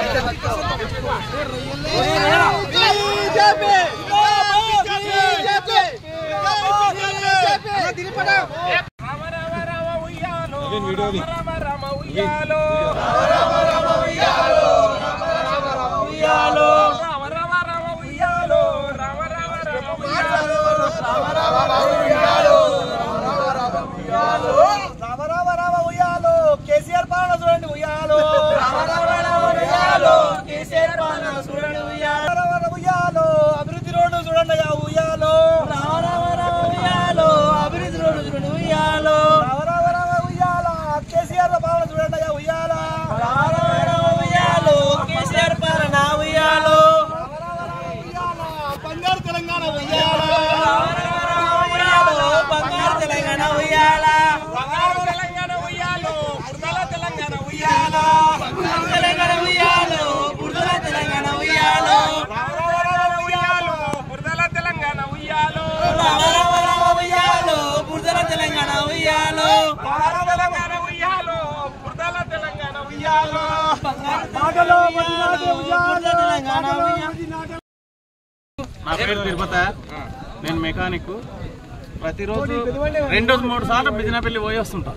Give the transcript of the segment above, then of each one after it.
రామ రామ రామ ఉయ్యాలో కేసీఆర్ పాలన చూడండి ఉయ్యాలో రామ రామ రామ ఉయ్యాలో కేసీఆర్ పాలన చూడండి ఉయ్యాలో రామ రామ ఉయ్యాలో అభివృద్ధి రోడ్డు చూడండి అయ్యా ఉయ్యాలో రామ రామ రామ ఉయ్యాలో అభివృద్ధి రోడ్డు చూడండి ఉయ్యాలో రామ రామ రామ ఉయ్యాల కేసీఆర్ పాలన చూడండి అయ్యా ఉయ్యాలో రామ రామ రామ ఉయ్యాలో కేసీఆర్ పాలన ఉయ్యాలో రామ రామ రామ ఉయ్యాల బంగారు తెలంగాణ ఉయ్యాలో రామ రామ రామ ఉయ్యాలో బంగారు తెలంగాణ ఉయ్యాలా బంగారు తెలంగాణ ఉయ్యాలో బురదల తెలంగాణ ఉయ్యాలో బంగారు తెలంగాణ ఉయ్యాలో బురదల తెలంగాణ ఉయ్యాలో రామరామ ఉయ్యాలో బురదల తెలంగాణ ఉయ్యాలో రామరామ ఉయ్యాలో బురదల తెలంగాణ ఉయ్యాలో బంగారు తెలంగాణ ఉయ్యాలో బురదల తెలంగాణ ఉయ్యాలో మాటలో బురద తెలంగాణ ఉయ్యాలో నా పేరు తిరుపత నేను మెకానిక్ ప్రతిరోజు రెండు మూడు సార్లు బిజినపల్లి పోయి వస్తుంటా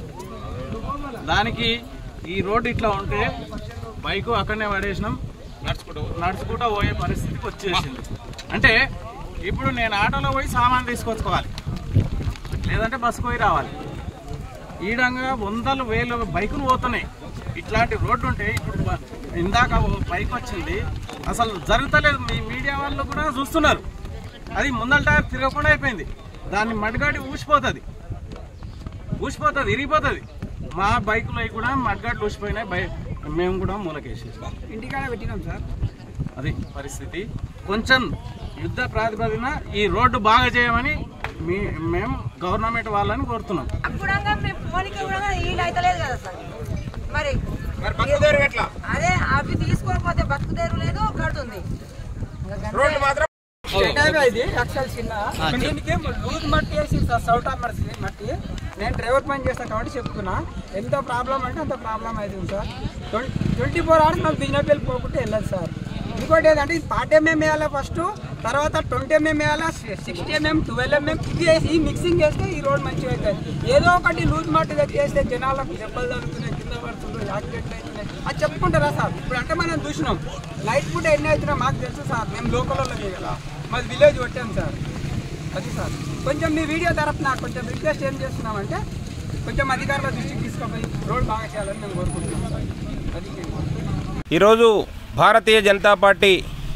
దానికి ఈ రోడ్డు ఇట్లా ఉంటే బైక్ అక్కడనే పడేసినాం నడుచుకుంటూ నడుచుకుంటూ పోయే పరిస్థితికి వచ్చేసింది అంటే ఇప్పుడు నేను ఆటోలో పోయి సామాన్ తీసుకొచ్చుకోవాలి లేదంటే బస్సు పోయి రావాలి ఈడంగా వందలు వేలు బైకులు పోతున్నాయి ఇట్లాంటి రోడ్డు ఉంటే ఇప్పుడు బ- ఇందాక ఓ బైక్ వచ్చింది అసలు జరుగుతలేదు మీ మీడియా వాళ్ళు కూడా చూస్తున్నారు అది ముందల టైర్ తిరగకుండా అయిపోయింది దాన్ని మడ్గాడి ఊసిపోతుంది ఊసిపోతుంది ఇరిగిపోతుంది మా బైకులో కూడా మడ్గాడ్లు ఊసిపోయినాయి బై మేము కూడా మూలకేసేసాం ఇంటికాడ పెట్టినాం సార్ అది పరిస్థితి కొంచెం యుద్ధ ప్రాతిపదికన ఈ రోడ్డు బాగా చేయమని మీ మేము గవర్నమెంట్ వాళ్ళని కోరుతున్నాం కూడా మేము ఫోన్కి కూడా వీలు అవుతలేదు కదా సార్ మరి అదే అవి తీసుకోకపోతే బతుకుదేరు లేదు కడుతుంది స్టేట్ హైవే ఇది యాక్చువల్ చిన్న దీనికి లూజ్ మట్టి వేసి సౌటా మట్టి మట్టి నేను డ్రైవర్ పని చేస్తాను కాబట్టి చెప్తున్నా ఎంత ప్రాబ్లం అంటే అంత ప్రాబ్లం అవుతుంది సార్ ట్వంటీ ఫోర్ అవర్స్ మనం బిజినెస్ వెళ్ళిపోకుంటే వెళ్ళదు సార్ ఇంకోటి ఏంటంటే ఇది పార్ట్ ఎంఎం వేయాలి ఫస్ట్ తర్వాత ట్వంటీ ఎంఎం వేయాలా సిక్స్టీ ఎంఎం ట్వెల్వ్ ఎంఎం ఇది వేసి ఈ మిక్సింగ్ చేస్తే ఈ రోడ్ మంచిగా అవుతుంది ఏదో ఒకటి లూజ్ మట్టి దగ్గర చేస్తే జనాలకు దెబ్బలు తగ్గుతున్నాయి కింద పడుతున్నాయి యాక్సిడెంట్లు అవుతున్నాయి అది చెప్పుకుంటారా సార్ ఇప్పుడు అంటే మనం చూసినాం లైట్ ఫుడ్ ఎన్ని అవుతున్నా మాకు తెలుసు సార్ మేము లోకల్ వాళ్ళకి కదా మాది విలేజ్ కొట్టాం సార్ అది సార్ కొంచెం మీ వీడియో తరఫున కొంచెం రిక్వెస్ట్ ఏం చేస్తున్నామంటే కొంచెం అధికారుల దృష్టికి తీసుకుపోయి రోడ్ బాగా చేయాలని మేము కోరుకుంటున్నాం సార్ అది ఈరోజు భారతీయ జనతా పార్టీ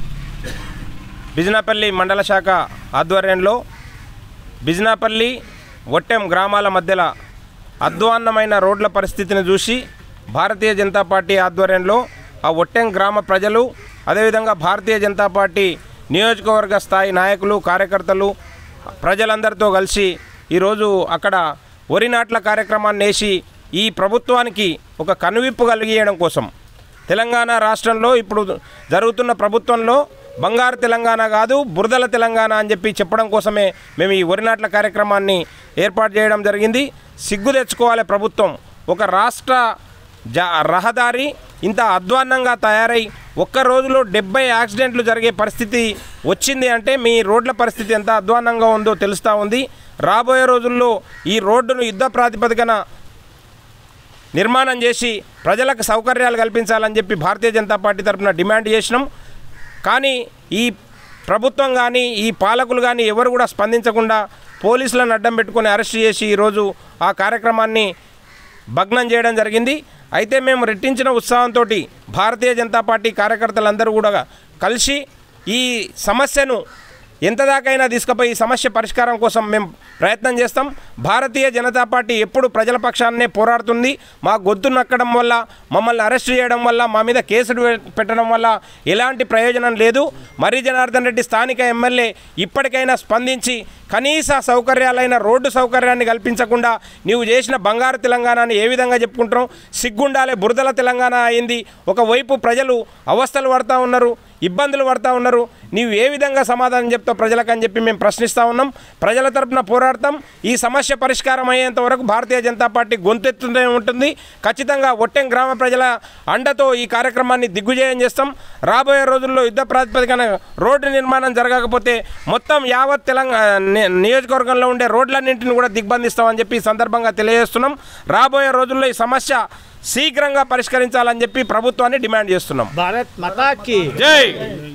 బిజినాపల్లి మండల శాఖ ఆధ్వర్యంలో బిజినాపల్లి ఒట్టెం గ్రామాల మధ్యలో అధ్వాన్నమైన రోడ్ల పరిస్థితిని చూసి భారతీయ జనతా పార్టీ ఆధ్వర్యంలో ఆ ఒట్టెం గ్రామ ప్రజలు అదేవిధంగా భారతీయ జనతా పార్టీ నియోజకవర్గ స్థాయి నాయకులు కార్యకర్తలు ప్రజలందరితో కలిసి ఈరోజు అక్కడ వరి నాట్ల కార్యక్రమాన్ని వేసి ఈ ప్రభుత్వానికి ఒక కనువిప్పు కలిగియడం కోసం తెలంగాణ రాష్ట్రంలో ఇప్పుడు జరుగుతున్న ప్రభుత్వంలో బంగారు తెలంగాణ కాదు బురదల తెలంగాణ అని చెప్పి చెప్పడం కోసమే మేము ఈ వరినాట్ల కార్యక్రమాన్ని ఏర్పాటు చేయడం జరిగింది సిగ్గు తెచ్చుకోవాలి ప్రభుత్వం ఒక రాష్ట్ర జ రహదారి ఇంత అధ్వాన్నంగా తయారై ఒక్క రోజులో డెబ్బై యాక్సిడెంట్లు జరిగే పరిస్థితి వచ్చింది అంటే మీ రోడ్ల పరిస్థితి ఎంత అధ్వాన్నంగా ఉందో తెలుస్తూ ఉంది రాబోయే రోజుల్లో ఈ రోడ్డును యుద్ధ ప్రాతిపదికన నిర్మాణం చేసి ప్రజలకు సౌకర్యాలు కల్పించాలని చెప్పి భారతీయ జనతా పార్టీ తరఫున డిమాండ్ చేసినాం కానీ ఈ ప్రభుత్వం కానీ ఈ పాలకులు కానీ ఎవరు కూడా స్పందించకుండా పోలీసులను అడ్డం పెట్టుకొని అరెస్ట్ చేసి ఈరోజు ఆ కార్యక్రమాన్ని భగ్నం చేయడం జరిగింది అయితే మేము రెట్టించిన ఉత్సాహంతో భారతీయ జనతా పార్టీ కార్యకర్తలందరూ కూడా కలిసి ఈ సమస్యను ఎంత దాకైనా తీసుకుపోయి ఈ సమస్య పరిష్కారం కోసం మేము ప్రయత్నం చేస్తాం భారతీయ జనతా పార్టీ ఎప్పుడు ప్రజల పక్షాన్నే పోరాడుతుంది మా గొంతు నక్కడం వల్ల మమ్మల్ని అరెస్ట్ చేయడం వల్ల మా మీద కేసులు పె- పెట్టడం వల్ల ఎలాంటి ప్రయోజనం లేదు మర్రి జనార్దన్ రెడ్డి స్థానిక ఎమ్మెల్యే ఇప్పటికైనా స్పందించి కనీస సౌకర్యాలైన రోడ్డు సౌకర్యాన్ని కల్పించకుండా నీవు చేసిన బంగారు తెలంగాణని ఏ విధంగా చెప్పుకుంటున్నాం సిగ్గుండాలే బురదల తెలంగాణ అయింది ఒకవైపు ప్రజలు అవస్థలు పడతా ఉన్నారు ఇబ్బందులు పడతా ఉన్నారు నీవు ఏ విధంగా సమాధానం చెప్తావు ప్రజలకు అని చెప్పి మేము ప్రశ్నిస్తూ ఉన్నాం ప్రజల తరపున పోరాడతాం ఈ సమస్య పరిష్కారం అయ్యేంత వరకు భారతీయ జనతా పార్టీ గొంతెత్తుతూనే ఉంటుంది ఖచ్చితంగా ఒట్టెం గ్రామ ప్రజల అండతో ఈ కార్యక్రమాన్ని దిగ్విజయం చేస్తాం రాబోయే రోజుల్లో యుద్ధ ప్రాతిపదికన రోడ్డు నిర్మాణం జరగకపోతే మొత్తం యావత్ తెలంగాణ ని- నియోజకవర్గంలో ఉండే రోడ్లన్నింటిని కూడా దిగ్బంధిస్తామని చెప్పి ఈ సందర్భంగా తెలియజేస్తున్నాం రాబోయే రోజుల్లో ఈ సమస్య శీఘ్రంగా పరిష్కరించాలని చెప్పి ప్రభుత్వాన్ని డిమాండ్ చేస్తున్నాం భారత్ మతాకి జై